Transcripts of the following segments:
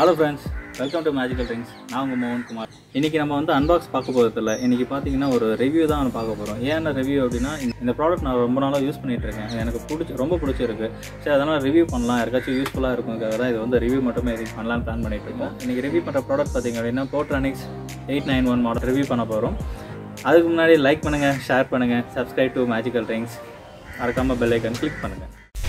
Hello friends welcome to magical drinks நான் உங்கள் மோகன் குமார் இன்றைக்கி நம்ம வந்து அன்பாக்ஸ் பார்க்க போகிறது இல்லை இன்றைக்கி பார்த்தீங்கன்னா ஒரு ரிவ்யூ தான் நம்ம பார்க்க போகிறோம் ஏன்னா ரிவ்யூ அப்படின்னா இந்த- இந்த ப்ராடக்ட் நான் ரொம்ப நாளாக யூஸ் பண்ணிட்டு இருக்கேன் எனக்கு பிடிச்சி ரொம்ப பிடிச்சிருக்கு சரி அதனால் ரிவ்யூ பண்ணலாம் யாருக்காச்சும் யூஸ்ஃபுல்லாக இருக்குங்கிறத தான் இது வந்து ரிவ்யூ மட்டுமே இது பண்ணலாம்னு பிளான் பண்ணிட்டு இருக்கோம் இன்றைக்கி ரிவ்யூ பண்ணுற ப்ராடக்ட் பார்த்தீங்க அப்படின்னா Portronics eight nine one model review பண்ண போகிறோம் அதுக்கு முன்னாடி லைக் பண்ணுங்கள் ஷேர் பண்ணுங்கள் சப்ஸ்கிரைப் டு மேஜிக்கல் ட்ரிங்க்ஸ் மறக்காமல் பெல் ஐக்கன் கிளிக் பண்ணுங்கள்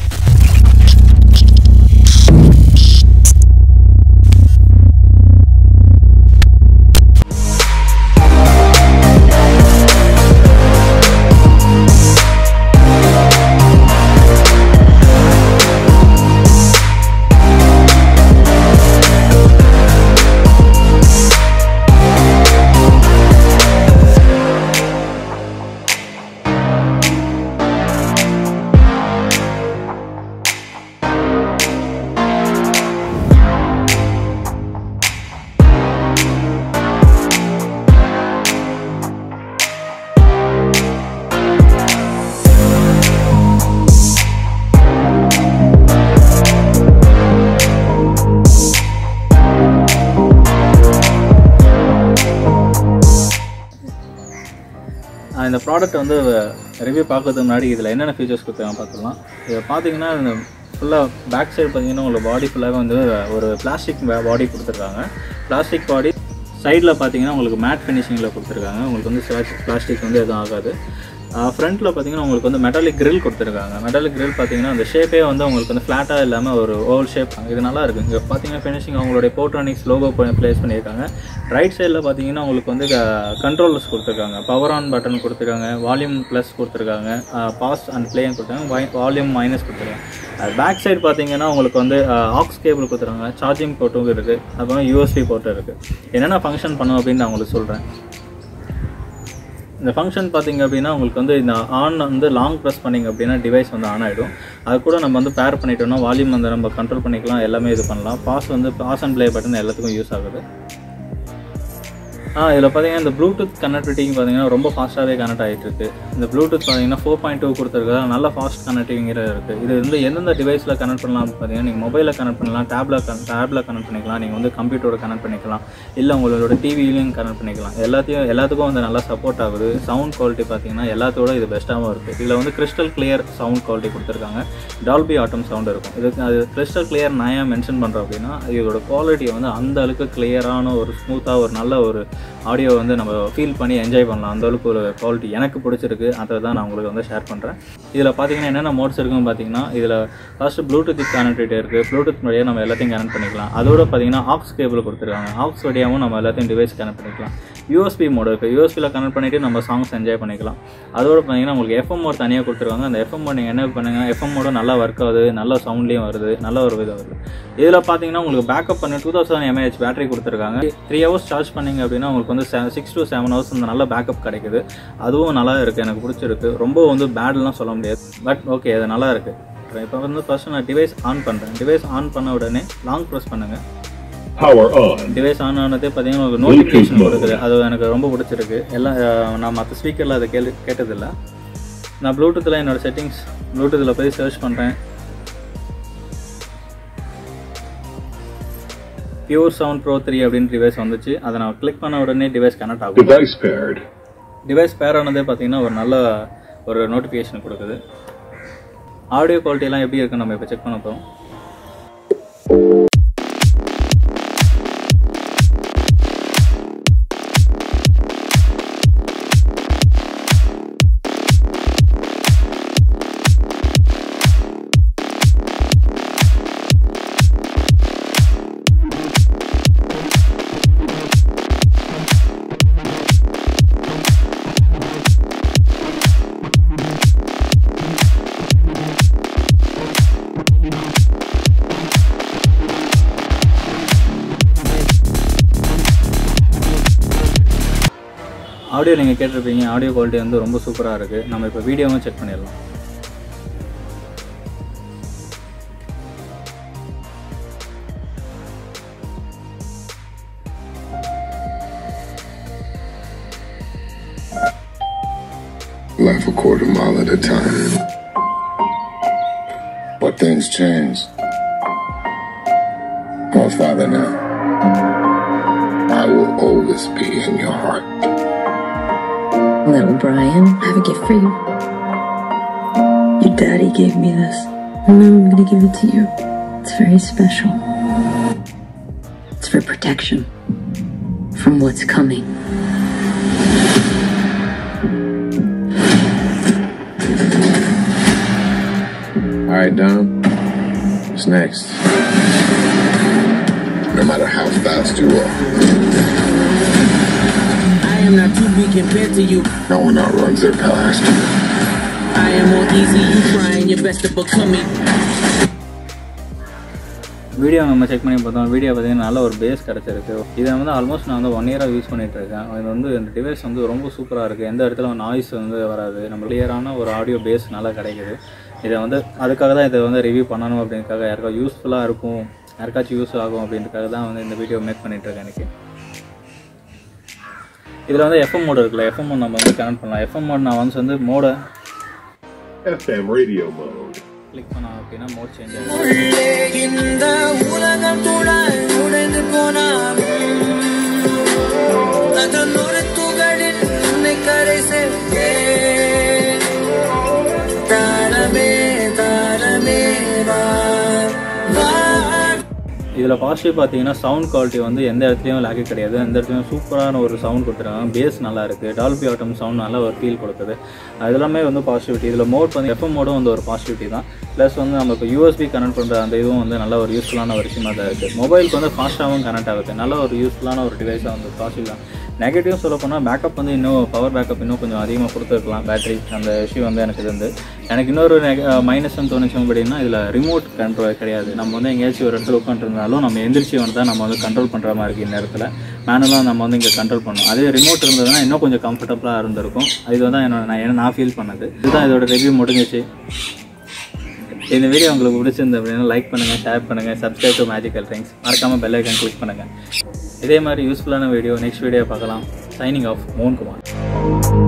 ஆஹ் இந்த ப்ராடக்ட் வந்து ரிவ்யூ பார்க்கறதுக்கு முன்னாடி இதில் என்னென்ன ஃபீச்சர்ஸ் கொடுத்துருக்காங்க பார்த்துக்கலாம் இதை பார்த்தீங்கன்னா இந்த ஃபுல்லாக பேக் சைடு பார்த்தீங்கன்னா உங்களுக்கு பாடி ஃபுல்லாகவே வந்து ஒரு பிளாஸ்டிக் பாடி கொடுத்துருக்காங்க பிளாஸ்டிக் பாடி சைடில் பார்த்தீங்கன்னா உங்களுக்கு மேட் ஃபினிஷிங்கில் கொடுத்துருக்காங்க உங்களுக்கு வந்து பிளாஸ்டிக் வந்து எதுவும் ஆகாது ஃப்ரண்ட்டில் பார்த்தீங்கன்னா உங்களுக்கு வந்து மெட்டாலிக் grill கொடுத்துருக்காங்க மெட்டாலிக் grill பார்த்தீங்கன்னா அந்த ஷேப்பே வந்து உங்களுக்கு வந்து ஃப்ளாட்டாக இல்லாமல் ஒரு ஓவல் ஷேப் இது நல்லா இருக்கு இங்கே பார்த்தீங்கன்னா ஃபினிஷிங் அவங்களுடைய போட்ரானிக்ஸ் லோகோ ப்ளேஸ் பண்ணியிருக்காங்க ரைட் சைடில் பார்த்தீங்கன்னா உங்களுக்கு வந்து கண்ட்ரோலர்ஸ் கொடுத்துருக்காங்க பவர் ஆன் பட்டன் கொடுத்துருக்காங்க வால்யூம் ப்ளஸ் கொடுத்துருக்காங்க பாஸ் அண்ட் ப்ளேன்னு கொடுத்துருக்காங்க வால்யூம் மைனஸ் கொடுத்துருக்காங்க பேக் சைடு பார்த்தீங்கன்னா உங்களுக்கு வந்து ஆக்ஸ் கேபிள் கொடுத்துருக்காங்க சார்ஜிங் போர்ட்டும் இருக்குது அப்புறம் யூஎஸ்பி போர்ட்டும் இருக்குது என்னென்ன ஃபங்க்ஷன் பண்ணும் அப்படின்னு நான் உங்களுக்கு சொல்கிறேன் இந்த ஃபங்க்ஷன் பார்த்தீங்க அப்படின்னா உங்களுக்கு வந்து இந்த ஆன் வந்து லாங் ப்ரெஸ் பண்ணிங்க அப்படின்னா டிவைஸ் வந்து ஆன் ஆகிடும் அது கூட நம்ம வந்து பேர் பண்ணிட்டோம்னா வால்யூம் வந்து நம்ம கண்ட்ரோல் பண்ணிக்கலாம் எல்லாமே இது பண்ணலாம் பாஸ் வந்து பாஸ் அண்ட் ப்ளே பட்டன் எல்லாத்துக்கும் யூஸ் ஆகுது ஆ இதில் பார்த்தீங்கன்னா இந்த ப்ளூடூத் கனெக்டிவிட்டிங் பார்த்தீங்கன்னா ரொம்ப ஃபாஸ்ட்டாகவே கனெக்ட் ஆகிட்டு இருக்கு இந்த ப்ளூடூத் பார்த்தீங்கன்னா ஃபோர் பாயிண்ட் டூ கொடுத்துருக்கா நல்ல ஃபாஸ்ட் கனெக்டிவிங்கிற இருக்குது இது வந்து எந்தெந்த டிவைஸில் கனெக்ட் பண்ணலாம் பார்த்தீங்கன்னா நீங்கள் மொபைலில் கனெக்ட் பண்ணலாம் டேப்ல டேப்ல கனெக்ட் பண்ணிக்கலாம் நீங்கள் வந்து கம்ப்யூட்டரோட கனெக்ட் பண்ணிக்கலாம் இல்லை உங்களோட டிவிலையும் கனெக்ட் பண்ணிக்கலாம் எல்லாத்தையும் எல்லாத்துக்கும் வந்து நல்லா சப்போர்ட் ஆகுது சவுண்ட் குவாலிட்டி பார்த்தீங்கன்னா எல்லாத்தோட இது பெஸ்ட்டாகவும் இருக்குது இதில் வந்து கிறிஸ்டல் கிளியர் சவுண்ட் குவாலிட்டி கொடுத்துருக்காங்க டால்பி ஆட்டம் சவுண்ட் இருக்கும் இதுக்கு அது கிறிஸ்டல் கிளியர் நான் ஏன் மென்ஷன் பண்ணுறோம் அப்படின்னா இதோட குவாலிட்டி வந்து அந்த அளவுக்கு கிளியரான ஒரு ஸ்மூத்தாக ஒரு நல்ல ஒரு ஆடியோ வந்து நம்ம ஃபீல் பண்ணி என்ஜாய் பண்ணலாம் அந்த அளவுக்கு ஒரு குவாலிட்டி எனக்கு பிடிச்சிருக்கு அதை தான் நான் உங்களுக்கு வந்து ஷேர் பண்ணுறேன் இதில் பார்த்தீங்கன்னா என்னென்ன மோட்ஸ் இருக்குன்னு பார்த்தீங்கன்னா இதில் ஃபஸ்ட்டு ப்ளூடூத் கனெக்டிவிட்டி இருக்குது ப்ளூடூத் வழியாக நம்ம எல்லாத்தையும் கனெக்ட் பண்ணிக்கலாம் அதோட பார்த்தீங்கன்னா ஆக்ஸ் கேபிள் கொடுத்துருக்காங்க ஆக்ஸ் வழியாகவும் நம்ம எல்லாத்தையும் டிவைஸ் கனெக்ட் பண்ணிக்கலாம் யூஎஸ்பி மோடு இருக்குது யூஎஸ்பியில் கனெக்ட் பண்ணிவிட்டு நம்ம சாங்ஸ் என்ஜாய் பண்ணிக்கலாம் அதோட பார்த்தீங்கன்னா உங்களுக்கு எஃப்எம் மோட் தனியாக கொடுத்துருக்காங்க அந்த எஃப்எம் மோட் நீங்கள் என்ன பண்ணுங்க எஃப்எம் மோட நல்லா ஒர்க் ஆகுது நல்ல சவுண்ட்லேயும் வருது நல்ல ஒரு இது வருது இதில் பார்த்தீங்கன்னா உங்களுக்கு பேக்கப் பண்ணி டூ தௌசண்ட் எம்ஏஹெச் பேட்டரி கொடுத்துருக்காங்க த்ரீ ஹவர்ஸ் சார்ஜ் பண்ணிங்க அப்படின்னா உங்களுக்கு வந்து சிக்ஸ் டு செவன் ஹவர்ஸ் இந்த நல்ல பேக்கப் கிடைக்குது அதுவும் நல்லா இருக்குது எனக்கு பிடிச்சிருக்கு ரொம்ப வந்து பேட்லாம் சொல்ல முடியாது பட் ஓகே அது நல்லா இருக்குது இப்போ வந்து ஃபர்ஸ்ட் நான் டிவைஸ் ஆன் பண்ணுறேன் டிவைஸ் ஆன் பண்ண உடனே லாங் ப்ரெஸ் பண்ணுங்கள் Power on. டிவைஸ் ஆன் ஆனதே பார்த்தீங்கன்னா உங்களுக்கு நோட்டிஃபிகேஷன் கொடுக்குது அது எனக்கு ரொம்ப பிடிச்சிருக்கு எல்லாம் அஹ், நான் மற்ற ஸ்பீக்கரில் அதை கேள்வி கேட்டதில்லை நான் ப்ளூடூத்தில் என்னோட செட்டிங்ஸ் ப்ளூடூத்தில் போய் சர்ச் பண்ணுறேன் பியூர் சவுண்ட் ப்ரோ த்ரீ அப்படின்னு டிவைஸ் வந்துச்சு அதை நான் கிளிக் பண்ண உடனே டிவைஸ் கனெக்ட் ஆகும் Device paired. டிவைஸ் பேர் ஆனதே பார்த்தீங்கன்னா ஒரு நல்ல ஒரு நோட்டிஃபிகேஷன் கொடுக்குது ஆடியோ குவாலிட்டிலாம் எப்படி இருக்குன்னு நம்ம இப்போ செக் பண்ண போகிறோம் ஆடியோ நீங்கள் கேட்டிருப்பீங்க ஆடியோ குவாலிட்டி வந்து ரொம்ப சூப்பராக இருக்குது நம்ம இப்போ வீடியோவும் செக் பண்ணிடலாம் Life a quarter mile at a time. But things change. I'm a father now. I will always be in your heart. Little Brian, I have a gift for you. Your daddy gave me this, and now I'm gonna give it to you. It's very special. It's for protection from what's coming. All right, Dom. What's next? No matter how fast you are, I am not to be compared to you. no one outruns their past. I am more easy, you trying your best to become me. Video நம்ம check பண்ணி பார்த்தோம் video பார்த்தீங்கன்னா நல்ல ஒரு base கிடச்சிருக்கு இதை வந்து almost நான் வந்து ஒன் இயராக யூஸ் பண்ணிட்டு இருக்கேன் இது வந்து இந்த டிவைஸ் வந்து ரொம்ப சூப்பராக இருக்குது எந்த இடத்துல நாய்ஸ் வந்து வராது நம்ம கிளியரான ஒரு ஆடியோ பேஸ் நல்லா கிடைக்குது இதை வந்து அதுக்காக தான் இதை வந்து ரிவ்யூ பண்ணணும் அப்படின்றதுக்காக யாருக்கா யூஸ்ஃபுல்லாக இருக்கும் யாருக்காச்சும் யூஸ் ஆகும் அப்படின்றதுக்காக தான் வந்து இந்த வீடியோ மேக் பண்ணிட்டு இருக்கேன் எனக்கு இதில் வந்து எஃப்எம் மோடு இருக்குல்ல எஃப்எம் மோட் நம்ம வந்து கனெக்ட் பண்ணலாம் எஃப்எம் மோட் நான் வந்து வந்து மோடை FM radio mode. கிளிக் பண்ணோம் அப்படின்னா மோட் சேஞ்ச் ஆகும் உள்ளே இந்த உலகம் துளாய் உடைந்து போனாலும் அதன் ஒரு துகளில் உன்னை கரை சேர்த்தேன் தாரமே தாரமே வா வா இதில் பாசிட்டிவ் பார்த்தீங்கன்னா சவுண்ட் குவாலிட்டி வந்து எந்த இடத்துலையும் லேக்கு கிடையாது எந்த இடத்துலையும் சூப்பரான ஒரு சவுண்ட் கொடுத்துருக்காங்க பேஸ் நல்லா இருக்குது டால்பி ஆட்டம் சவுண்ட் நல்ல ஒரு ஃபீல் கொடுக்குது அது எல்லாமே வந்து பாசிட்டிவிட்டி இதில் மோட் வந்து எஃப்எம் மோடும் வந்து ஒரு பாசிட்டிவிட்டி தான் ப்ளஸ் வந்து நம்ம இப்போ யூஎஸ்பி கனெக்ட் பண்ணுற அந்த இதுவும் வந்து நல்ல ஒரு யூஸ்ஃபுல்லான ஒரு விஷயமா தான் இருக்குது மொபைலுக்கு வந்து ஃபாஸ்ட்டாகவும் கனெக்ட் ஆகுது நல்ல ஒரு யூஸ்ஃபுல்லான ஒரு டிவைஸாக வந்து பாசிட்டிவ் நெகட்டிவ் சொல்ல போனால் பேக்கப் வந்து இன்னும் பவர் பேக்கப் இன்னும் கொஞ்சம் அதிகமாக கொடுத்துருக்கலாம் பேட்டரி அந்த இஷ்யூ வந்து எனக்கு இது வந்து எனக்கு இன்னொரு மைனஸ்ன்னு தோணுச்சு அப்படின்னா இதில் ரிமோட் கண்ட்ரோல் கிடையாது நம்ம வந்து எங்கேயாச்சும் ஒரு இடத்துல உட்காந்துருந்தாலும் நம்ம எந்திரிச்சு வந்து தான் நம்ம வந்து கண்ட்ரோல் பண்ணுற மாதிரி இருக்குது இந்த இடத்துல மேனுவலாக நம்ம வந்து இங்கே கண்ட்ரோல் பண்ணணும் அதே ரிமோட் இருந்ததுன்னா இன்னும் கொஞ்சம் கம்ஃபர்டபுளாக இருந்திருக்கும் இது தான் என்னோட நான் என்ன நான் ஃபீல் பண்ணது இதுதான் இதோட ரிவ்யூ முடிஞ்சிச்சு இந்த வீடியோ உங்களுக்கு பிடிச்சிருந்து அப்படின்னா லைக் பண்ணுங்கள் ஷேர் பண்ணுங்கள் சப்ஸ்கிரைப் டு மேஜிக்கல் திங்ஸ் மறக்காமல் பெல் ஐக்கன் கிளிக் பண்ணுங்கள் இதே மாதிரி யூஸ்ஃபுல்லான வீடியோ நெக்ஸ்ட் வீடியோ பார்க்கலாம் சைனிங் ஆஃப் மோகன்குமார்